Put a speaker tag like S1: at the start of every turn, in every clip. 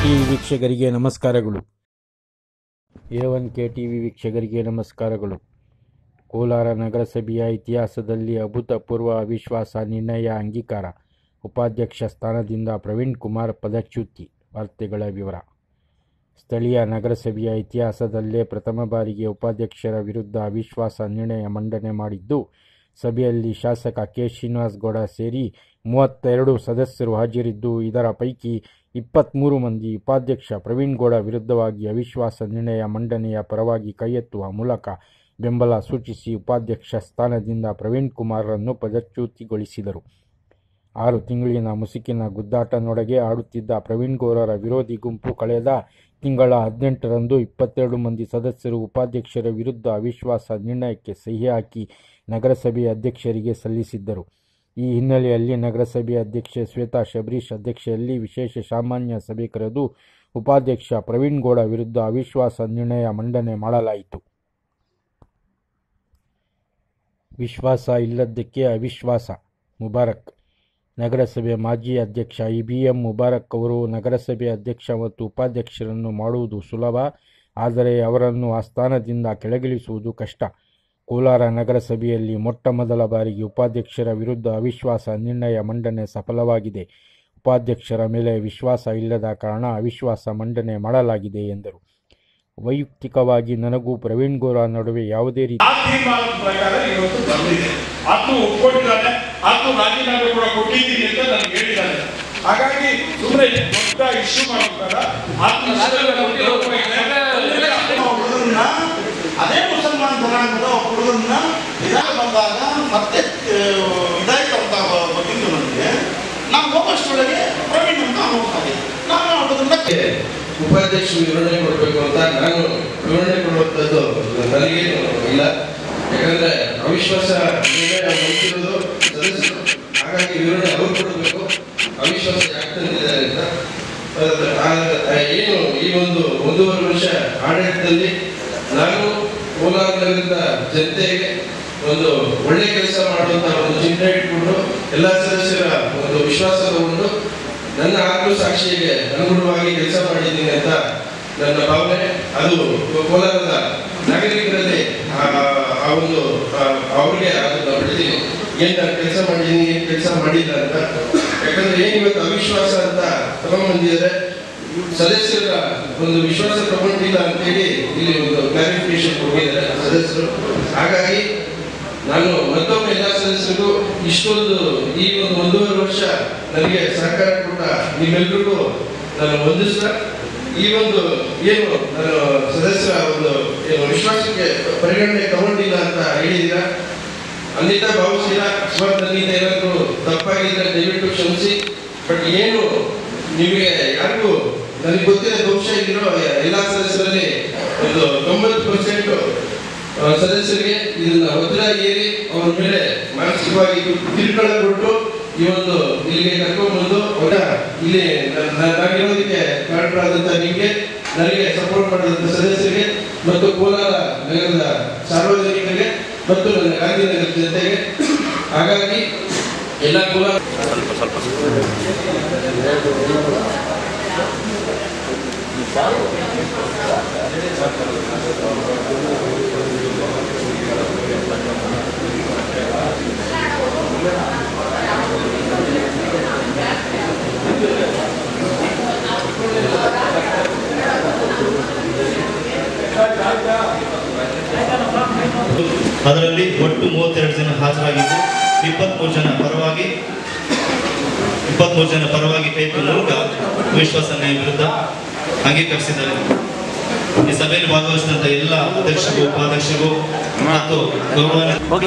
S1: TV ವೀಕ್ಷಕರಿಗೆ ನಮಸ್ಕಾರಗಳು A one K TV ವೀಕ್ಷಕರಿಗೆ ನಮಸ್ಕಾರಗಳು ಕೋಲಾರ ನಗರಸಭೆಯ ಇತಿಹಾಸದಲ್ಲಿ ಅಭೂತಪೂರ್ವ ಅವಿಶ್ವಾಸ ನಿರ್ಣಯ ಅಂಗೀಕಾರ ಉಪಾಧ್ಯಕ್ಷ ಸ್ಥಾನದಿಂದ ಪ್ರವೀಣ್ ಕುಮಾರ್ ಪದಚ್ಯುತಿ ವಾರ್ತೆಗಳ ವಿವರ ಸ್ಥಳೀಯ ನಗರಸಭೆಯ ಇತಿಹಾಸದಲ್ಲೇ ಪ್ರಥಮ ಬಾರಿಗೆ ಉಪಾಧ್ಯಕ್ಷರ ವಿರುದ್ಧ ಅವಿಶ್ವಾಸ ನಿರ್ಣಯ ಮಂಡನೆ ಮಾಡಿದ್ದು ಸಭೆಯಲ್ಲಿ ಶಾಸಕ ಕೆ ಶ್ರೀನಿವಾಸ್ ಗೌಡ ಸೇರಿ ಮೂವತ್ತೆರಡು ಸದಸ್ಯರು ಹಾಜರಿದ್ದು ಇದರ ಪೈಕಿ ಇಪ್ಪತ್ತ್ಮೂರು ಮಂದಿ ಉಪಾಧ್ಯಕ್ಷ ಪ್ರವೀಣ್ ಗೌಡ ವಿರುದ್ಧವಾಗಿ ಅವಿಶ್ವಾಸ ನಿರ್ಣಯ ಮಂಡನೆಯ ಪರವಾಗಿ ಕೈಯೆತ್ತುವ ಮೂಲಕ ಬೆಂಬಲ ಸೂಚಿಸಿ ಉಪಾಧ್ಯಕ್ಷ ಸ್ಥಾನದಿಂದ ಪ್ರವೀಣ್ ಕುಮಾರ್ರನ್ನು ಪದಚ್ಯುತಿಗೊಳಿಸಿದರು ಆರು ತಿಂಗಳಿನ ಮುಸುಕಿನ ಗುದ್ದಾಟನೊಳಗೆ ಆಡುತ್ತಿದ್ದ ಪ್ರವೀಣ್ ಗೌಡರ ವಿರೋಧಿ ಗುಂಪು ಕಳೆದ ತಿಂಗಳ ಹದಿನೆಂಟರಂದು ಇಪ್ಪತ್ತೆರಡು ಮಂದಿ ಸದಸ್ಯರು ಉಪಾಧ್ಯಕ್ಷರ ವಿರುದ್ಧ ಅವಿಶ್ವಾಸ ನಿರ್ಣಯಕ್ಕೆ ಸಹಿ ಹಾಕಿ ನಗರಸಭೆಯ ಅಧ್ಯಕ್ಷರಿಗೆ ಸಲ್ಲಿಸಿದ್ದರು ಈ ಹಿನ್ನೆಲೆಯಲ್ಲಿ ನಗರಸಭೆಯ ಅಧ್ಯಕ್ಷೆ ಶ್ವೇತಾ ಶಬರೀಶ್ ಅಧ್ಯಕ್ಷೆಯಲ್ಲಿ ವಿಶೇಷ ಸಾಮಾನ್ಯ ಸಭೆ ಕರೆದು ಉಪಾಧ್ಯಕ್ಷ ಪ್ರವೀಣ್ ಗೌಡ ವಿರುದ್ಧ ಅವಿಶ್ವಾಸ ನಿರ್ಣಯ ಮಂಡನೆ ಮಾಡಲಾಯಿತು ವಿಶ್ವಾಸ ಇಲ್ಲದ್ದಕ್ಕೆ ಅವಿಶ್ವಾಸ ಮುಬಾರಕ್ ನಗರಸಭೆ ಮಾಜಿ ಅಧ್ಯಕ್ಷ ಇ ಬಿ ಎಂ ಮುಬಾರಕ್ ಅವರು ನಗರಸಭೆ ಅಧ್ಯಕ್ಷ ಮತ್ತು ಉಪಾಧ್ಯಕ್ಷರನ್ನು ಮಾಡುವುದು ಸುಲಭ ಆದರೆ ಅವರನ್ನು ಆ ಸ್ಥಾನದಿಂದ ಕೆಳಗಿಳಿಸುವುದು ಕಷ್ಟ ಕೋಲಾರ ನಗರಸಭೆಯಲ್ಲಿ ಮೊಟ್ಟ ಮೊದಲ ಬಾರಿಗೆ ಉಪಾಧ್ಯಕ್ಷರ ವಿರುದ್ಧ ಅವಿಶ್ವಾಸ ನಿರ್ಣಯ ಮಂಡನೆ ಸಫಲವಾಗಿದೆ ಉಪಾಧ್ಯಕ್ಷರ ಮೇಲೆ ವಿಶ್ವಾಸ ಇಲ್ಲದ ಕಾರಣ ಅವಿಶ್ವಾಸ ಮಂಡನೆ ಮಾಡಲಾಗಿದೆ ಎಂದರು ವೈಯಕ್ತಿಕವಾಗಿ ನನಗೂ ಪ್ರವೀಣ್ ಗೌಡ ನಡುವೆ ಯಾವುದೇ ರೀತಿ
S2: ಆ ತೀರ್ಮಾನದ ಪ್ರಕಾರ ಇವತ್ತು ಬಂದಿದೆ ಅದು ಒಪ್ಕೊಂಡಿದ್ದಾನೆ ಅದು ರಾಜೀನಾಮೆ ಕೂಡ ಕೊಟ್ಟಿದ್ದೀನಿ ಅಂತ ನನಗೆ ಹೇಳಿದ್ದಾನೆ ಹಾಗಾಗಿ ಸುಮ್ಮನೆ ದೊಡ್ಡ ಇಶ್ಯೂ ಮಾಡ್ಬೇಕಲ್ಲ
S3: ಹುಡುಗರನ್ನ ಅದೇ ಮುಸಲ್ಮಾನ್ ಜನಾಂಗದ ಒಬ್ಬ ಹುಡುಗರನ್ನ ಇದಾಗ ಬಂದಾಗ ಮತ್ತೆ ಆ, ಇದಾಯ್ತು ಅಂತ ಬ- ಬಂದಿದ್ದು ನನಗೆ ನಾನು ಹೋಗೋಷ್ಟರೊಳಗೆ ಪ್ರವೀಣ್ ಅಂತ ಹೋಗ್ತಾರೆ ನಾನು ಹುಡುಗರನ್ನ
S4: ಉಪಾಧ್ಯಕ್ಷ ವಿವರಣೆ ಕೊಡಬೇಕು ಅಂತ ನಾನು ವಿವರಣೆ ಕೊಡುವಂಥದ್ದು ನನಗೇನು ಇಲ್ಲ ಯಾಕಂದ್ರೆ ಅವಿಶ್ವಾಸ ನಿರ್ಣಯ ಬಂದಿರೋದು ಸದಸ್ಯರು ಹಾಗಾಗಿ ವಿವರಣೆ ಅವ್ರು ಕೊಡಬೇಕು ಅವಿಶ್ವಾಸ ಯಾಕೆ ತಂದಿದ್ದಾರೆ ಅಂತ ಅಹ್, ಆ- ಆ ಏನು ಈ ಒಂದು ಒಂದೂವರೆ ವರ್ಷ ಆಡಳಿತದಲ್ಲಿ ನಾನು ಕೋಲಾರ ನಗರದ ಜನತೆಗೆ ಒಂದು ಒಳ್ಳೆ ಕೆಲಸ ಮಾಡುವಂತ ಒಂದು ಚಿಂತನೆ ಇಟ್ಕೊಂಡು ಎಲ್ಲ ಸದಸ್ಯರ ಒಂದು ವಿಶ್ವಾಸ ತಗೊಂಡು ನನ್ನ ಆತ್ಮ ಸಾಕ್ಷಿಗೆ ಅನುಗುಣವಾಗಿ ಕೆಲಸ ಮಾಡಿದ್ದೀನಿ ಅಂತ ನನ್ನ ಭಾವನೆ ಅದು ಕೋಲಾರದ ನಾಗರಿಕರಲ್ಲಿ ಆ ಆ ಒಂದು ಆ, ಅವ್ರಿಗೆ ಅದನ್ನ ಬಿಡ್ತೀನಿ ಏನ್ ನಾನು ಕೆಲಸ ಮಾಡಿದ್ದೀನಿ ಏನ್ ಕೆಲಸ ಮಾಡಿಲ್ಲ ಅಂತ ಯಾಕಂದ್ರೆ ಏನ್ ಇವತ್ತು ಅವಿಶ್ವಾಸ ಅಂತ ತಗೊಂಡ್ಬಂದಿದ್ದಾರೆ ಸದಸ್ಯರ ಒಂದು ವಿಶ್ವಾಸ ತಗೊಂಡಿಲ್ಲ ಅಂತೇಳಿ ಇಲ್ಲಿ ಒಂದು ಕ್ಲಾರಿಫಿಕೇಶನ್ ಕೊಟ್ಟಿದ್ದಾರೆ ಸದಸ್ಯರು ಹಾಗಾಗಿ ನಾನು ಮತ್ತೊಮ್ಮೆ ಎಲ್ಲ ಸದಸ್ಯರಿಗೂ ಇಷ್ಟೊಂದು ಈ ಒಂದು ಒಂದೂವರೆ ವರ್ಷ ನನಗೆ ಸಹಕಾರ ಕೊಟ್ಟ ನಿಮ್ಮೆಲ್ರಿಗೂ ನಾನು ವಂದಿಸ್ತಾ ಈ ಒಂದು ಏನು ನಾನು ಸದಸ್ಯರ ಒಂದು ಏನು ವಿಶ್ವಾಸಕ್ಕೆ ಪರಿಗಣನೆ ತಗೊಂಡಿಲ್ಲ ಅಂತ ಹೇಳಿದ್ದೀರಾ ಅನ್ನಿತ ಭಾವಿಸಿಲ್ಲ ಅಕಸ್ಮಾತ್ ನನ್ನಿಂದ ಏನಾದರೂ ತಪ್ಪಾಗಿದ್ರೆ ದಯವಿಟ್ಟು ಕ್ಷಮಿಸಿ ಬಟ್ ಏನು ನಿಮಗೆ ಯಾರಿಗೂ ನನಗೆ ಗೊತ್ತಿರೋ ದೋಷ ಇರೋ ಎಲ್ಲ ಸದಸ್ಯರಲ್ಲಿ ಒಂದು ತೊಂಬತ್ತು ಪರ್ಸೆಂಟ್ ಸದಸ್ಯರಿಗೆ ಇದನ್ನ ಒತ್ತಡ ಏರಿ ಅವ್ರ ಮೇಲೆ ಮಾನಸಿಕವಾಗಿ ತಿಳ್ಕೊಳ್ಳ ಕೊಟ್ಟು ಈ ಒಂದು ಇಲ್ಲಿಗೆ ಕರ್ಕೊಂಡ್ಬಂದು ಅವರ ಇಲ್ಲಿ ನ- ನ- ನಾನಿರೋದಕ್ಕೆ ಕಾರಣರಾದಂಥ ನಿಮಗೆ ನನಗೆ ಸಪೋರ್ಟ್ ಮಾಡಿದಂಥ ಸದಸ್ಯರಿಗೆ ಮತ್ತು ಕೋಲಾರ ನಗರದ ಸಾರ್ವಜನಿಕರಿಗೆ ಮತ್ತು ನನ್ನ ಗಾಂಧಿನಗರ ಜನತೆಗೆ ಹಾಗಾಗಿ ಎಲ್ಲ ಕೋಲಾರ
S5: ಅದರಲ್ಲಿ ಒಟ್ಟು ಮೂವತ್ತೆರಡು ಜನ ಹಾಜರಾಗಿದ್ದು ಇಪ್ಪತ್ಮೂರು ಜನ ಪರವಾಗಿ ಇಪ್ಪತ್ಮೂರು ಜನ ಪರವಾಗಿ ಕೈ ಮೂಲಕ ವಿಶ್ವಾಸನೆ ವಿರುದ್ಧ ಅಂಗೀಕರಿಸಿದ್ದಾರೆ ಈ ಸಭೆಯಲ್ಲಿ ಭಾಗವಹಿಸಿದಂತ ಎಲ್ಲ ಅಧ್ಯಕ್ಷರಿಗೂ ಉಪಾಧ್ಯಕ್ಷರಿಗೂ ಮತ್ತು ಗೌರವ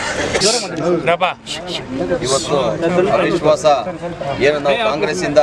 S6: ಇವತ್ತು ಅವಿಶ್ವಾಸ ಏನು ನಾವು ಕಾಂಗ್ರೆಸ್ಸಿಂದ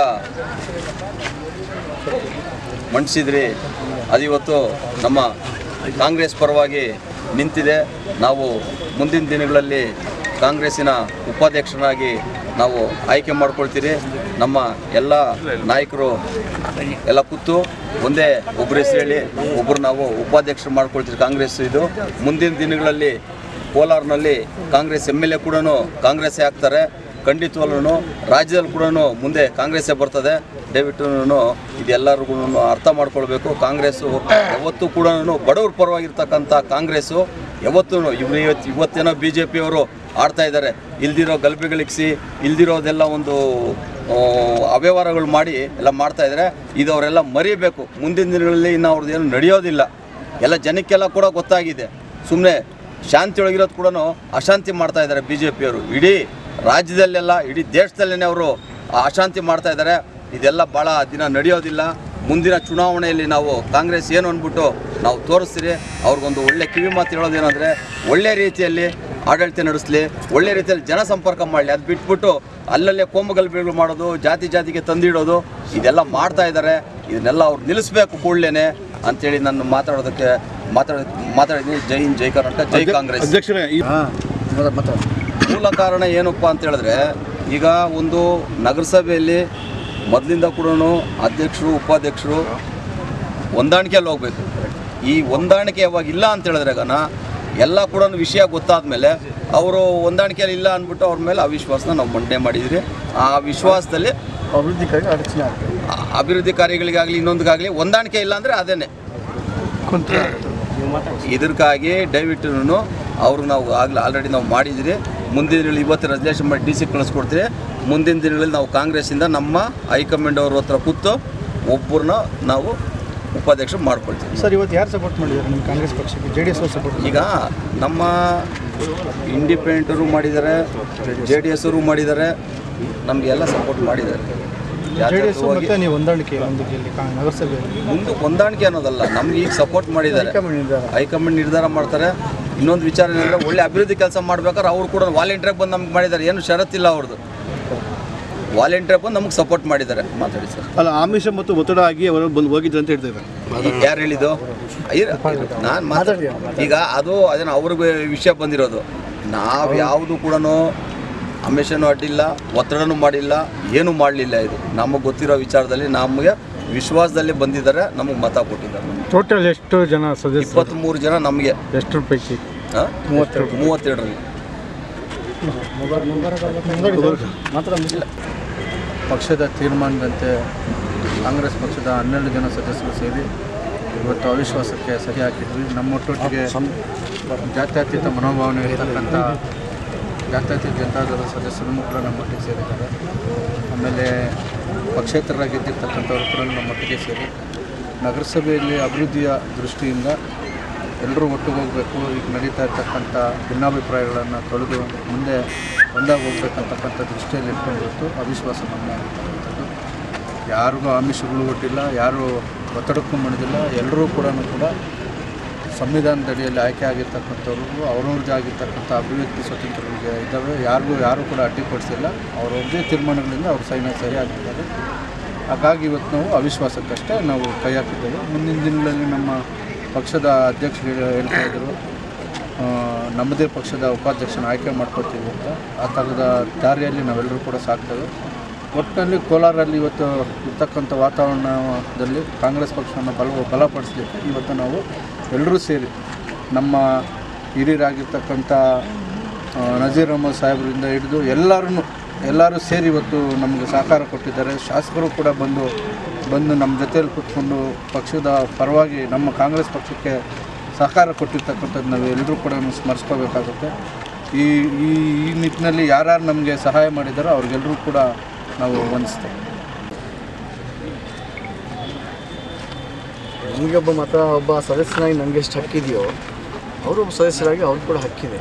S6: ಮಂಡಿಸಿದ್ರಿ ಅದಿವತ್ತು ನಮ್ಮ ಕಾಂಗ್ರೆಸ್ ಪರವಾಗಿ ನಿಂತಿದೆ ನಾವು ಮುಂದಿನ ದಿನಗಳಲ್ಲಿ ಕಾಂಗ್ರೆಸ್ಸಿನ ಉಪಾಧ್ಯಕ್ಷನಾಗಿ ನಾವು ಆಯ್ಕೆ ಮಾಡ್ಕೊಳ್ತೀರಿ ನಮ್ಮ ಎಲ್ಲ ನಾಯಕರು ಎಲ್ಲ ಕೂತು ಒಂದೇ ಒಬ್ಬರ ಹೆಸರು ಹೇಳಿ ಒಬ್ಬರು ನಾವು ಉಪಾಧ್ಯಕ್ಷರು ಮಾಡ್ಕೊಳ್ತೀರಿ ಕಾಂಗ್ರೆಸ್ ಇದು ಮುಂದಿನ ದಿನಗಳಲ್ಲಿ ಕೋಲಾರ್ನಲ್ಲಿ ಕಾಂಗ್ರೆಸ್ ಎಮ್ ಎಲ್ ಎ ಕೂಡ ಕಾಂಗ್ರೆಸ್ಸೇ ಆಗ್ತಾರೆ ಖಂಡಿತವಲ್ಲೂ ರಾಜ್ಯದಲ್ಲಿ ಕೂಡ ಮುಂದೆ ಕಾಂಗ್ರೆಸ್ಸೇ ಬರ್ತದೆ ದಯವಿಟ್ಟು ಇದೆಲ್ಲರಿಗೂ ಅರ್ಥ ಮಾಡ್ಕೊಳ್ಬೇಕು ಕಾಂಗ್ರೆಸ್ಸು ಯಾವತ್ತೂ ಕೂಡ ಬಡವ್ರ ಪರವಾಗಿರ್ತಕ್ಕಂಥ ಕಾಂಗ್ರೆಸ್ಸು ಯಾವತ್ತೂ ಇವ್ರು ಇವತ್ತು ಇವತ್ತೇನೋ ಬಿ ಜೆ ಪಿಯವರು ಆಡ್ತಾ ಇದ್ದಾರೆ ಇಲ್ದಿರೋ ಗಲಭೆಗಳಿಗಿಸಿ ಇಲ್ದಿರೋದೆಲ್ಲ ಒಂದು ಆ, ಅವ್ಯವಹಾರಗಳು ಮಾಡಿ ಎಲ್ಲ ಮಾಡ್ತಾ ಇದ್ದಾರೆ ಇದು ಅವರೆಲ್ಲ ಮರಿಬೇಕು ಮುಂದಿನ ದಿನಗಳಲ್ಲಿ ಇನ್ನು ಅವ್ರದ್ದು ಏನು ನಡೆಯೋದಿಲ್ಲ ಎಲ್ಲ ಜನಕ್ಕೆಲ್ಲ ಕೂಡ ಗೊತ್ತಾಗಿದೆ ಸುಮ್ಮನೆ ಶಾಂತಿ ಒಳಗಿರೋದು ಕೂಡ ಅಶಾಂತಿ ಮಾಡ್ತಾ ಇದ್ದಾರೆ ಬಿ ಜೆ ಪಿಯವರು ಇಡೀ ರಾಜ್ಯದಲ್ಲೆಲ್ಲ ಇಡೀ ದೇಶದಲ್ಲೇ ಅವರು ಅಶಾಂತಿ ಮಾಡ್ತಾ ಇದ್ದಾರೆ ಇದೆಲ್ಲ ಭಾಳ ದಿನ ನಡೆಯೋದಿಲ್ಲ ಮುಂದಿನ ಚುನಾವಣೆಯಲ್ಲಿ ನಾವು ಕಾಂಗ್ರೆಸ್ ಏನು ಅಂದ್ಬಿಟ್ಟು ನಾವು ತೋರಿಸ್ತೀರಿ ಅವ್ರಿಗೊಂದು ಒಳ್ಳೆ ಕಿವಿ ಮಾತು ಹೇಳೋದೇನೆಂದರೆ ಒಳ್ಳೆ ರೀತಿಯಲ್ಲಿ ಆಡಳಿತ ನಡೆಸಲಿ ಒಳ್ಳೆ ರೀತಿಯಲ್ಲಿ ಜನಸಂಪರ್ಕ ಮಾಡಲಿ ಅದು ಬಿಟ್ಬಿಟ್ಟು ಅಲ್ಲಲ್ಲೇ ಕೋಮುಗಲಭೆಗಳು ಮಾಡೋದು ಜಾತಿ ಜಾತಿಗೆ ತಂದಿಡೋದು ಇದೆಲ್ಲ ಮಾಡ್ತಾ ಇದ್ದಾರೆ ಇದನ್ನೆಲ್ಲ ಅವ್ರು ನಿಲ್ಲಿಸ್ಬೇಕು ಕೂಡಲೇ ಅಂತೇಳಿ ನಾನು ಮಾತಾಡೋದಕ್ಕೆ ಮಾತಾಡ ಮಾತಾಡಿದ್ದೀನಿ ಜೈ ಹಿಂದ್ ಜೈ ಕರ್ನಾಟಕ ಜೈ ಕಾಂಗ್ರೆಸ್
S7: ಅಧ್ಯಕ್ಷರೇ ಈ
S6: ಮೂಲ ಕಾರಣ ಏನಪ್ಪ ಅಂತ ಹೇಳಿದ್ರೆ ಈಗ ಒಂದು ನಗರಸಭೆಯಲ್ಲಿ ಮೊದಲಿಂದ ಕೂಡ ಅಧ್ಯಕ್ಷರು ಉಪಾಧ್ಯಕ್ಷರು ಹೊಂದಾಣಿಕೆಯಲ್ಲಿ ಹೋಗಬೇಕು ಈ ಹೊಂದಾಣಿಕೆ ಯಾವಾಗ ಇಲ್ಲ ಅಂತ ಹೇಳಿದ್ರೆ ಗನ ಎಲ್ಲ ಕೂಡ ವಿಷಯ ಗೊತ್ತಾದ ಮೇಲೆ ಅವರು ಹೊಂದಾಣಿಕೆಯಲ್ಲಿ ಇಲ್ಲ ಅಂದ್ಬಿಟ್ಟು ಅವ್ರ ಮೇಲೆ ಅವಿಶ್ವಾಸನ ನಾವು ಮಂಡನೆ ಮಾಡಿದ್ರಿ ಆ ವಿಶ್ವಾಸದಲ್ಲಿ
S7: ಅಭಿವೃದ್ಧಿಗಾಗಿ ಅಡಚಣೆ ಆಗ್ತದೆ
S6: ಆ ಅಭಿವೃದ್ಧಿ ಕಾರ್ಯಗಳಿಗಾಗಲಿ ಇನ್ನೊಂದಕ್ಕಾಗಲಿ ಹೊಂದಾಣಿಕೆ ಇಲ್ಲ ಅಂದರೆ ಅದೇನೆ ಇದಕ್ಕಾಗಿ ದಯವಿಟ್ಟು ಅವ್ರು ನಾವು ಆಗಲೇ ಆಲ್ರೆಡಿ ನಾವು ಮಾಡಿದಿರಿ ಮುಂದಿನ ದಿನಗಳಲ್ಲಿ ಇವತ್ತು ರೆಸಲ್ಯೂಷನ್ ಮಾಡಿ ಡಿ ಸಿ ಕಳಿಸ್ಕೊಡ್ತೀವಿ ಮುಂದಿನ ದಿನಗಳಲ್ಲಿ ನಾವು ಕಾಂಗ್ರೆಸ್ಸಿಂದ ನಮ್ಮ ಹೈಕಮಾಂಡ್ ಅವ್ರ ಹತ್ರ ಕೂತು ಒಬ್ಬರನ್ನ ನಾವು ಉಪಾಧ್ಯಕ್ಷರು ಮಾಡ್ಕೊಳ್ತೀವಿ
S7: ಸರ್ ಇವತ್ತು ಯಾರು ಸಪೋರ್ಟ್ ಮಾಡಿದ್ದಾರೆ ನಿಮ್ಮ ಕಾಂಗ್ರೆಸ್ ಪಕ್ಷಕ್ಕೆ ಜೆ ಡಿ ಎಸ್ ಸಪೋರ್ಟ್
S6: ಈಗ ನಮ್ಮ ಇಂಡಿಪೆಂಡೆಂಟರು ಮಾಡಿದ್ದಾರೆ ಜೆ ಡಿ ಎಸ್ ಅವರು ಮಾಡಿದ್ದಾರೆ ನಮಗೆಲ್ಲ ಸಪೋರ್ಟ್ ಮಾಡಿದ್ದಾರೆ
S7: ಜೆ ಡಿ ಎಸ್
S6: ಯಾತ್ರಾರ್ಥವಾಗಿ
S7: ಮತ್ತೆ ನೀವು ಹೊಂದಾಣಿಕೆ ಒಂದು ಇಲ್ಲಿ ಕಾ- ನಗರಸಭೆಯಲ್ಲಿ
S6: ಮುಂದೆ ಹೊಂದಾಣಿಕೆ ಅನ್ನೋದಲ್ಲ ನಮ್ಗೆ ಈಗ ಸಪೋರ್ಟ್ ಮಾಡಿದ್ದಾರೆ
S7: ಹೈಕಮಾಂಡ್ ನಿರ್ಧಾರ.
S6: ಹೈಕಮಾಂಡ್ ನಿರ್ಧಾರ ಮಾಡ್ತಾರೆ ಇನ್ನೊಂದು ವಿಚಾರ ಏನಂದ್ರೆ ಒಳ್ಳೆ ಅಭಿವೃದ್ಧಿ ಕೆಲಸ ಮಾಡ್ಬೇಕಾದ್ರೆ ಅವ್ರು ಕೂಡ ವಾಲಂಟಿಯರ್ ಬಂದು ನಮ್ಗೆ ಮಾಡಿದ್ದಾರೆ ಏನು ಷರತ್ತಿಲ್ಲ ಅವ್ರದ್ದು ವಾಲಂಟಿಯರ್ ಬಂದು ನಮ್ಗೆ ಸಪೋರ್ಟ್ ಮಾಡಿದ್ದಾರೆ ಮಾತಾಡಿ ಸರ್
S7: ಅಲ್ಲ ಆಮಿಷ ಮತ್ತು ಒತ್ತಡ ಆಗಿ ಅವರು ಬಂದು ಹೋಗಿದ್ರು ಅಂತ ಹೇಳ್ತಿದ್ದಾರೆ
S6: ಯಾರು ಹೇಳಿದ್ದು ನಾನು ಮಾತಾಡಿ ಈಗ ಅದು ಅದೇನು ಅವ್ರಿಗೆ ವಿಷಯ ಬಂದಿರೋದು ನಾವು ಯಾವುದು ಕೂಡ ಅಮಿಷನೂ ಅಡ್ಡಿಲ್ಲ ಒತ್ತಡನೂ ಮಾಡಿಲ್ಲ ಏನೂ ಮಾಡಲಿಲ್ಲ ಇದು ನಮಗೆ ಗೊತ್ತಿರೋ ವಿಚಾರದಲ್ಲಿ ನಮಗೆ ವಿಶ್ವಾಸದಲ್ಲಿ ಬಂದಿದ್ದಾರೆ ನಮಗೆ ಮತ ಕೊಟ್ಟಿದ್ದಾರೆ
S7: ಟೋಟಲ್ ಎಷ್ಟು ಜನ ಸದಸ್ಯರು
S6: ಇಪ್ಪತ್ತ್ಮೂರು ಜನ ನಮಗೆ
S7: ಎಷ್ಟು ಪೈಕಿ
S6: ಮೂವತ್ತೆರಡು ಮೂವತ್ತೆರಡರಲ್ಲಿ
S8: ಪಕ್ಷದ ತೀರ್ಮಾನದಂತೆ ಕಾಂಗ್ರೆಸ್ ಪಕ್ಷದ ಹನ್ನೆರಡು ಜನ ಸದಸ್ಯರು ಸೇರಿ ಇವತ್ತು ಅವಿಶ್ವಾಸಕ್ಕೆ ಸಹಿ ಹಾಕಿದ್ವಿ ನಮ್ಮೊಟ್ಟೊಟ್ಟಿಗೆ ಜಾತ್ಯತೀತ ಮನೋಭಾವನೆ ಇರತಕ್ಕಂಥ ಜಾತ್ಯತೀತ ಜನತಾದಳದ ಸದಸ್ಯರನ್ನು ಕೂಡ ನಮ್ಮೊಟ್ಟಿಗೆ ಸೇರಿದ್ದಾರೆ ಆಮೇಲೆ ಪಕ್ಷೇತರರಾಗಿ ಗೆದ್ದಿರ್ತಕ್ಕಂಥವ್ರು ಕೂಡ ನಮ್ಮೊಟ್ಟಿಗೆ ಸೇರಿ ನಗರಸಭೆಯಲ್ಲಿ ಅಭಿವೃದ್ಧಿಯ ದೃಷ್ಟಿಯಿಂದ ಎಲ್ಲರೂ ಒಟ್ಟಿಗೆ ಹೋಗಬೇಕು ಈಗ ನಡೀತಾ ಇರ್ತಕ್ಕಂಥ ಭಿನ್ನಾಭಿಪ್ರಾಯಗಳನ್ನು ತೊಳೆದು ಮುಂದೆ ಒಂದಾಗಿ ಹೋಗ್ಬೇಕಂತಕ್ಕಂಥ ದೃಷ್ಟಿಯಲ್ಲಿ ಇಟ್ಕೊಂಡಿತ್ತು ಅವಿಶ್ವಾಸ ನಮ್ಮನೆ ಆಗಿರ್ತಕ್ಕಂಥದ್ದು ಯಾರಿಗೂ ಆಮಿಷಗಳು ಒಟ್ಟಿಲ್ಲ ಯಾರು ಒತ್ತಡಕ್ಕೂ ಮಾಡಿದಿಲ್ಲ ಎಲ್ಲರೂ ಕೂಡ ಕೂಡ ಸಂವಿಧಾನದ ಅಡಿಯಲ್ಲಿ ಆಯ್ಕೆ ಆಗಿರ್ತಕ್ಕಂಥವ್ರು ಅವ್ರವ್ರದ್ದೇ ಆಗಿರ್ತಕ್ಕಂಥ ಅಭಿವ್ಯಕ್ತಿ ಸ್ವತಂತ್ರಗಳಿಗೆ ಇದ್ದಾವೆ ಯಾರಿಗೂ ಯಾರೂ ಕೂಡ ಅಡ್ಡಿಪಡಿಸಿಲ್ಲ ಅವ್ರವ್ರದ್ದೇ ತೀರ್ಮಾನಗಳಿಂದ ಅವ್ರು ಸೈನ ಸರಿ ಆಗಿದ್ದಾರೆ ಹಾಗಾಗಿ ಇವತ್ತು ನಾವು ಅವಿಶ್ವಾಸಕ್ಕಷ್ಟೇ ನಾವು ಕೈ ಹಾಕಿದ್ದೇವೆ ಮುಂದಿನ ದಿನಗಳಲ್ಲಿ ನಮ್ಮ ಪಕ್ಷದ ಅಧ್ಯಕ್ಷರು ಹೇಳಿ- ಹೇಳ್ತಾ ಇದ್ದರು ಆ, ನಮ್ಮದೇ ಪಕ್ಷದ ಉಪಾಧ್ಯಕ್ಷನ ಆಯ್ಕೆ ಮಾಡ್ಕೊತೀವಿ ಅಂತ ಆ ಥರದ ದಾರಿಯಲ್ಲಿ ನಾವೆಲ್ಲರೂ ಕೂಡ ಸಾಕ್ತೇವೆ ಒಟ್ಟಿನಲ್ಲಿ ಕೋಲಾರಲ್ಲಿ ಇವತ್ತು ಇರ್ತಕ್ಕಂಥ ವಾತಾವರಣದಲ್ಲಿ ಕಾಂಗ್ರೆಸ್ ಪಕ್ಷವನ್ನು ಬಲ ಬಲಪಡಿಸಲಿಕ್ಕೆ ಇವತ್ತು ನಾವು ಎಲ್ಲರೂ ಸೇರಿ ನಮ್ಮ ಹಿರಿಯರಾಗಿರ್ತಕ್ಕಂಥ ಆ, ನಜೀರ್ ಅಹಮದ್ ಸಾಹೇಬರಿಂದ ಹಿಡಿದು ಎಲ್ಲರೂ ಎಲ್ಲರೂ ಸೇರಿ ಇವತ್ತು ನಮಗೆ ಸಹಕಾರ ಕೊಟ್ಟಿದ್ದಾರೆ ಶಾಸಕರು ಕೂಡ ಬಂದು ಬಂದು ನಮ್ಮ ಜೊತೆಯಲ್ಲಿ ಕೂತ್ಕೊಂಡು ಪಕ್ಷದ ಪರವಾಗಿ ನಮ್ಮ ಕಾಂಗ್ರೆಸ್ ಪಕ್ಷಕ್ಕೆ ಸಹಕಾರ ಕೊಟ್ಟಿರ್ತಕ್ಕಂಥದ್ದು ನಾವು ಎಲ್ಲರೂ ಕೂಡ ಸ್ಮರಿಸ್ಕೋಬೇಕಾಗುತ್ತೆ ಈ ಈ ಈ ನಿಟ್ಟಿನಲ್ಲಿ ಯಾರ್ಯಾರು ನಮಗೆ ಸಹಾಯ ಮಾಡಿದ್ದಾರೋ ಅವ್ರಿಗೆಲ್ಲರೂ ಕೂಡ ನಾವು ವಂದಿಸ್ತೇವೆ
S9: ನನಗೊಬ್ಬ ಮತ ಒಬ್ಬ ಸದಸ್ಯನಾಗಿ ನನಗೆ ಎಷ್ಟು ಹಕ್ಕಿದೆಯೋ ಅವರು ಒಬ್ಬ ಸದಸ್ಯರಾಗಿ ಅವ್ರು ಕೂಡ ಹಕ್ಕಿದೆ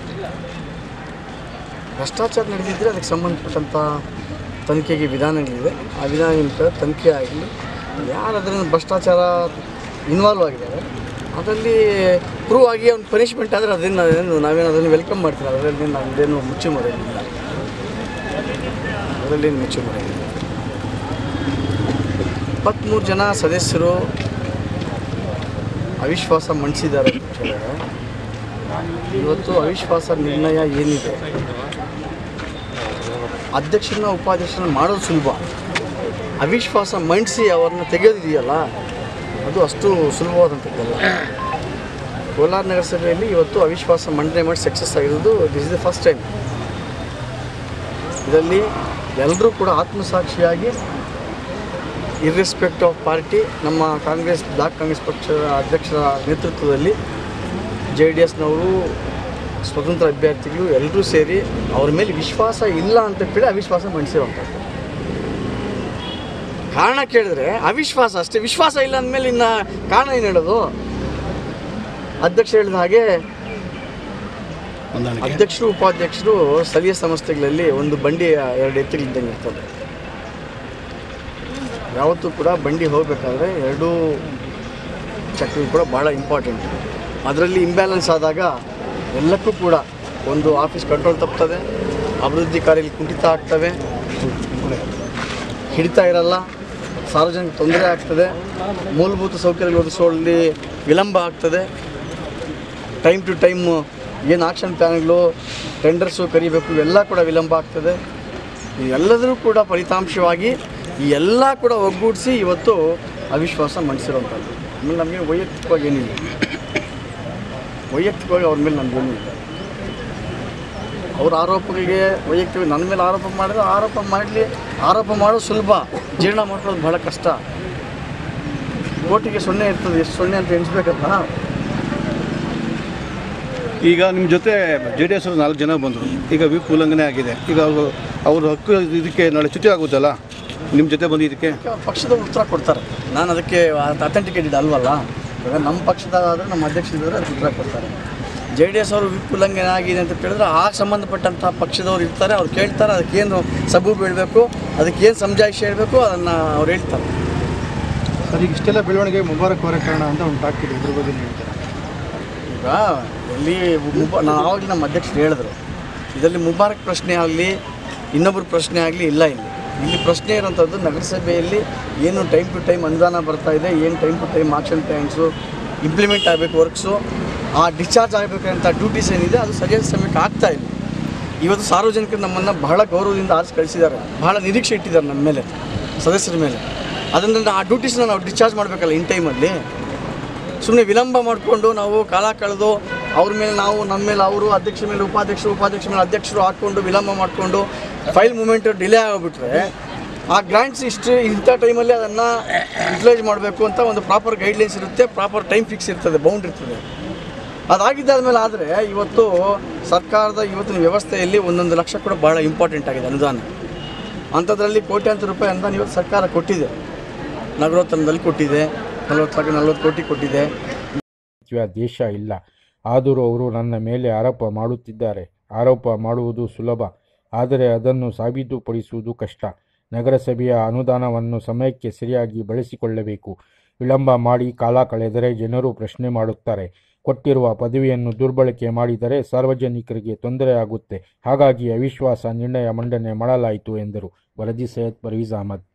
S9: ಭ್ರಷ್ಟಾಚಾರ ನಡೆದಿದ್ದರೆ ಅದಕ್ಕೆ ಸಂಬಂಧಪಟ್ಟಂಥ ತನಿಖೆಗೆ ವಿಧಾನಗಳಿವೆ ಆ ವಿಧಾನಗಳ ತನಿಖೆ ಆಗಲಿ ಯಾರು ಅದರಿಂದ ಭ್ರಷ್ಟಾಚಾರ ಇನ್ವಾಲ್ವ್ ಆಗಿದ್ದಾರೆ ಅದರಲ್ಲಿ ಪ್ರೂವ್ ಆಗಿ ಅವ್ನು ಪನಿಷ್ಮೆಂಟ್ ಆದರೆ ಅದನ್ನು ಏನು ನಾವೇನು ಅದನ್ನು ವೆಲ್ಕಮ್ ಮಾಡ್ತೀವಿ ಅದರಲ್ಲಿ ನಮ್ಮದೇನು ಮುಚ್ಚು ಮರೆಯಿಲ್ಲ ಅದರಲ್ಲಿ ಮುಚ್ಚು ಮರೆಯಿಲ್ಲ ಇಪ್ಪತ್ತ್ಮೂರು ಜನ ಸದಸ್ಯರು ಅವಿಶ್ವಾಸ ಮಂಡಿಸಿದ್ದಾರೆ ಅಂತ ಹೇಳಿದ್ರೆ ಇವತ್ತು ಅವಿಶ್ವಾಸ ನಿರ್ಣಯ ಏನಿದೆ ಅಧ್ಯಕ್ಷರನ್ನ ಉಪಾಧ್ಯಕ್ಷರನ್ನ ಮಾಡೋದು ಸುಲಭ ಅವಿಶ್ವಾಸ ಮಂಡಿಸಿ ಅವ್ರನ್ನ ತೆಗೆಯೋದಿದೆಯಲ್ಲ ಅದು ಅಷ್ಟು ಸುಲಭವಾದಂಥದ್ದಲ್ಲ ಕೋಲಾರ ನಗರಸಭೆಯಲ್ಲಿ ಇವತ್ತು ಅವಿಶ್ವಾಸ ಮಂಡನೆ ಮಾಡಿ ಸಕ್ಸಸ್ ಆಗಿರೋದು this is the first time ಇದರಲ್ಲಿ ಎಲ್ಲರೂ ಕೂಡ ಆತ್ಮಸಾಕ್ಷಿಯಾಗಿ ಇರ್ರೆಸ್ಪೆಕ್ಟ್ ಆಫ್ ಪಾರ್ಟಿ ನಮ್ಮ ಕಾಂಗ್ರೆಸ್ ಬ್ಲಾಕ್ ಕಾಂಗ್ರೆಸ್ ಪಕ್ಷದ ಅಧ್ಯಕ್ಷರ ನೇತೃತ್ವದಲ್ಲಿ ಜೆ ಡಿ ಎಸ್ನವರು ಸ್ವತಂತ್ರ ಅಭ್ಯರ್ಥಿಗಳು ಎಲ್ಲರೂ ಸೇರಿ ಅವ್ರ ಮೇಲೆ ವಿಶ್ವಾಸ ಇಲ್ಲ ಅಂತ ಹೇಳಿ ಅವಿಶ್ವಾಸ ಮಂಡಿಸಿರುವಂಥದ್ದು ಕಾರಣ ಕೇಳಿದ್ರೆ ಅವಿಶ್ವಾಸ ಅಷ್ಟೇ ವಿಶ್ವಾಸ ಇಲ್ಲ ಅಂದಮೇಲೆ ಇನ್ನು ಕಾರಣ ಏನು ಹೇಳೋದು ಅಧ್ಯಕ್ಷ ಹೇಳಿದ ಹಾಗೆ ಅಧ್ಯಕ್ಷರು ಉಪಾಧ್ಯಕ್ಷರು ಸ್ಥಳೀಯ ಸಂಸ್ಥೆಗಳಲ್ಲಿ ಒಂದು ಬಂಡಿ ಎರಡು ಎತ್ತುಗಳಿದ್ದಂಗೆ ಇರ್ತದೆ ಯಾವತ್ತೂ ಕೂಡ ಬಂಡಿ ಹೋಗಬೇಕಾದ್ರೆ ಎರಡೂ ಚಕ್ರಗಳು ಕೂಡ ಭಾಳ ಇಂಪಾರ್ಟೆಂಟ್ ಅದರಲ್ಲಿ ಇಂಬ್ಯಾಲೆನ್ಸ್ ಆದಾಗ ಎಲ್ಲಕ್ಕೂ ಕೂಡ ಒಂದು ಆಫೀಸ್ ಕಂಟ್ರೋಲ್ ತಪ್ತದೆ ಅಭಿವೃದ್ಧಿ ಕಾರ್ಯದಲ್ಲಿ ಕುಂಠಿತ ಆಗ್ತವೆ ಹಿಡಿತಾ ಇರಲ್ಲ ಸಾರ್ವಜನಿಕ ತೊಂದರೆ ಆಗ್ತದೆ ಮೂಲಭೂತ ಸೌಕರ್ಯಗಳು ಒದಗಿಸೋಲ್ಲಿ ವಿಳಂಬ ಆಗ್ತದೆ ಟೈಮ್ ಟು ಟೈಮ್ ಏನು ಆಕ್ಷನ್ ಪ್ಲ್ಯಾನ್ಗಳು ಟೆಂಡರ್ಸು ಕರಿಬೇಕು ಇವೆಲ್ಲ ಕೂಡ ವಿಳಂಬ ಆಗ್ತದೆ ಎಲ್ಲದರೂ ಕೂಡ ಫಲಿತಾಂಶವಾಗಿ ಈ ಎಲ್ಲ ಕೂಡ ಒಗ್ಗೂಡಿಸಿ ಇವತ್ತು ಅವಿಶ್ವಾಸ ಮಂಡಿಸಿರುವಂಥದ್ದು ಆಮೇಲೆ ನಮಗೆ ವೈಯಕ್ತಿಕವಾಗಿ ಏನಿಲ್ಲ ವೈಯಕ್ತಿಕವಾಗಿ ಅವ್ರ ಮೇಲೆ ನಮಗೇನು ಇಲ್ಲ ಅವ್ರ ಆರೋಪಗಳಿಗೆ ವೈಯಕ್ತಿಕ ನನ್ನ ಮೇಲೆ ಆರೋಪ ಮಾಡಿದ್ರೆ ಆರೋಪ ಮಾಡಲಿ ಆರೋಪ ಮಾಡೋದು ಸುಲಭ ಜೀರ್ಣ ಮಾಡ್ಕೊಳ್ಳೋದು ಬಹಳ ಕಷ್ಟ ಕೋಟಿಗೆ ಸೊನ್ನೆ ಇರ್ತದೆ ಎಷ್ಟು ಸೊನ್ನೆ ಅಂತ ಎಣಿಸ್ಬೇಕಲ್ಲ
S7: ಈಗ ನಿಮ್ಮ ಜೊತೆ ಜೆ ಡಿ ಎಸ್ ಅವರು ನಾಲ್ಕು ಜನ ಬಂದರು ಈಗ ವಿಪ್ ಉಲ್ಲಂಘನೆ ಆಗಿದೆ ಈಗ ಅವರು ಅವ್ರ ಹಕ್ಕು ಇದಕ್ಕೆ ನಾಳೆ ಚ್ಯುತಿ ಆಗುತ್ತಲ್ಲ ನಿಮ್ಮ ಜೊತೆ ಬಂದು ಇದಕ್ಕೆ
S9: ಪಕ್ಷದ ಉತ್ತರ ಕೊಡ್ತಾರೆ ನಾನು ಅದಕ್ಕೆ ಅಥೆಂಟಿಕೇಟೆಡ್ ಅಲ್ವಲ್ಲ ಇವಾಗ ನಮ್ಮ ಪಕ್ಷದಾದ್ರೆ ನಮ್ಮ ಅಧ್ಯಕ್ಷರಿದ್ದಾರೆ ಅದಕ್ಕೆ ಉತ್ತರ ಕೊಡ್ತಾರೆ ಜೆ ಡಿ ಎಸ್ ಅವರು ವಿಪ್ ಉಲ್ಲಂಘನೆ ಆಗಿದೆ ಅಂತ ಕೇಳಿದ್ರೆ ಆ ಸಂಬಂಧಪಟ್ಟಂಥ ಪಕ್ಷದವ್ರು ಇರ್ತಾರೆ ಅವ್ರು ಕೇಳ್ತಾರೆ ಅದಕ್ಕೇನು ಸಬೂಬು ಹೇಳಬೇಕು ಅದಕ್ಕೇನು ಸಮಜಾಯಿಷಿ ಹೇಳಬೇಕು ಅದನ್ನು ಅವ್ರು ಹೇಳ್ತಾರೆ
S7: ಸರ್ ಈಗ ಇಷ್ಟೆಲ್ಲ ಬೆಳವಣಿಗೆ ಮುಬಾರಕ್ ಅವರೇ ಕಾರಣ ಅಂತ ಒಂದು ಟಾಕ್ ಇದೆ ಇದ್ರ ಬಗ್ಗೆ ಹೇಳ್ತಾರೆ
S9: ಈಗ ಇಲ್ಲಿ ಮುಬ ನಾನು ಆವಾಗಲೇ ನಮ್ಮ ಅಧ್ಯಕ್ಷರು ಹೇಳಿದ್ರು ಇದರಲ್ಲಿ ಮುಬಾರಕ್ ಪ್ರಶ್ನೆ ಆಗಲಿ ಇನ್ನೊಬ್ಬರ ಪ್ರಶ್ನೆ ಆಗಲಿ ಇಲ್ಲ ಇಲ್ಲಿ ಇಲ್ಲಿ ಪ್ರಶ್ನೆ ಇರೋಂಥದ್ದು ನಗರಸಭೆಯಲ್ಲಿ ಏನು ಟೈಮ್ ಟು ಟೈಮ್ ಅನುದಾನ ಬರ್ತಾ ಇದೆ ಏನು time to time action plans implement ಆಗಬೇಕು ವರ್ಕ್ಸು ಆ ಡಿಸ್ಚಾರ್ಜ್ ಆಗಬೇಕಂತ ಡ್ಯೂಟೀಸ್ ಏನಿದೆ ಅದು ಸರಿಯಾದ ಸಮಯಕ್ಕೆ ಆಗ್ತಾ ಇಲ್ಲ ಇವತ್ತು ಸಾರ್ವಜನಿಕರು ನಮ್ಮನ್ನು ಬಹಳ ಗೌರವದಿಂದ ಆರಿಸಿ ಕಳಿಸಿದ್ದಾರೆ ಬಹಳ ನಿರೀಕ್ಷೆ ಇಟ್ಟಿದ್ದಾರೆ ನಮ್ಮ ಮೇಲೆ ಸದಸ್ಯರ ಮೇಲೆ ಅದರಿಂದ ಆ ಡ್ಯೂಟೀಸ್ನ ನಾವು ಡಿಸ್ಚಾರ್ಜ್ ಮಾಡಬೇಕಲ್ಲ ಇನ್ ಟೈಮಲ್ಲಿ ಸುಮ್ಮನೆ ವಿಳಂಬ ಮಾಡಿಕೊಂಡು ನಾವು ಕಾಲ ಕಳೆದು ಅವ್ರ ಮೇಲೆ ನಾವು ನಮ್ಮ ಮೇಲೆ ಅವರು ಅಧ್ಯಕ್ಷರ ಮೇಲೆ ಉಪಾಧ್ಯಕ್ಷರು ಉಪಾಧ್ಯಕ್ಷರ ಮೇಲೆ ಅಧ್ಯಕ್ಷರು ಹಾಕ್ಕೊಂಡು ವಿಳಂಬ ಮಾಡಿಕೊಂಡು ಫೈಲ್ ಮೂಮೆಂಟ್ ಡಿಲೇ ಆಗಿಬಿಟ್ರೆ ಆ ಗ್ರಾಂಟ್ಸ್ ಇಷ್ಟು ಇಂಥ ಟೈಮಲ್ಲಿ ಅದನ್ನು ಯುಟಿಲೈಸ್ ಮಾಡಬೇಕು ಅಂತ ಒಂದು ಪ್ರಾಪರ್ ಗೈಡ್ಲೈನ್ಸ್ ಇರುತ್ತೆ ಪ್ರಾಪರ್ ಟೈಮ್ ಫಿಕ್ಸ್ ಇರ್ತದೆ ಬೌಂಡ್ ಇರ್ತದೆ ಅದಾಗಿದ್ದಾದ್ಮೇಲೆ ಆದರೆ ಇವತ್ತು ಸರ್ಕಾರದ ಇವತ್ತಿನ ವ್ಯವಸ್ಥೆಯಲ್ಲಿ ಒಂದೊಂದು ಲಕ್ಷ ಕೂಡ ಭಾಳ ಇಂಪಾರ್ಟೆಂಟ್ ಆಗಿದೆ ಅನುದಾನ ಅಂಥದ್ರಲ್ಲಿ ಕೋಟ್ಯಾಂತರ ರೂಪಾಯಿ ಅನುದಾನ ಇವತ್ತು ಸರ್ಕಾರ ಕೊಟ್ಟಿದೆ ನಗರೋತ್ತರದಲ್ಲಿ ಕೊಟ್ಟಿದೆ ನಲವತ್ತು ನಲ್ವತ್ತು ಕೋಟಿ ಕೊಟ್ಟಿದೆ
S1: ರಾಜ್ಯ ದೇಶ ಇಲ್ಲ ಆದರೂ ಅವರು ನನ್ನ ಮೇಲೆ ಆರೋಪ ಮಾಡುತ್ತಿದ್ದಾರೆ ಆರೋಪ ಮಾಡುವುದು ಸುಲಭ ಆದರೆ ಅದನ್ನು ಸಾಬೀತುಪಡಿಸುವುದು ಕಷ್ಟ ನಗರಸಭೆಯ ಅನುದಾನವನ್ನು ಸಮಯಕ್ಕೆ ಸರಿಯಾಗಿ ಬಳಸಿಕೊಳ್ಳಬೇಕು ವಿಳಂಬ ಮಾಡಿ ಕಾಲ ಕಳೆದರೆ ಜನರು ಪ್ರಶ್ನೆ ಮಾಡುತ್ತಾರೆ ಕೊಟ್ಟಿರುವ ಪದವಿಯನ್ನು ದುರ್ಬಳಕೆ ಮಾಡಿದರೆ ಸಾರ್ವಜನಿಕರಿಗೆ ತೊಂದರೆ ಆಗುತ್ತೆ ಹಾಗಾಗಿ ಅವಿಶ್ವಾಸ ನಿರ್ಣಯ ಮಂಡನೆ ಮಾಡಲಾಯಿತು ಎಂದರು ವರದಿ ಸೈಯದ್ ಪರ್ವೀಜ್ ಅಹಮದ್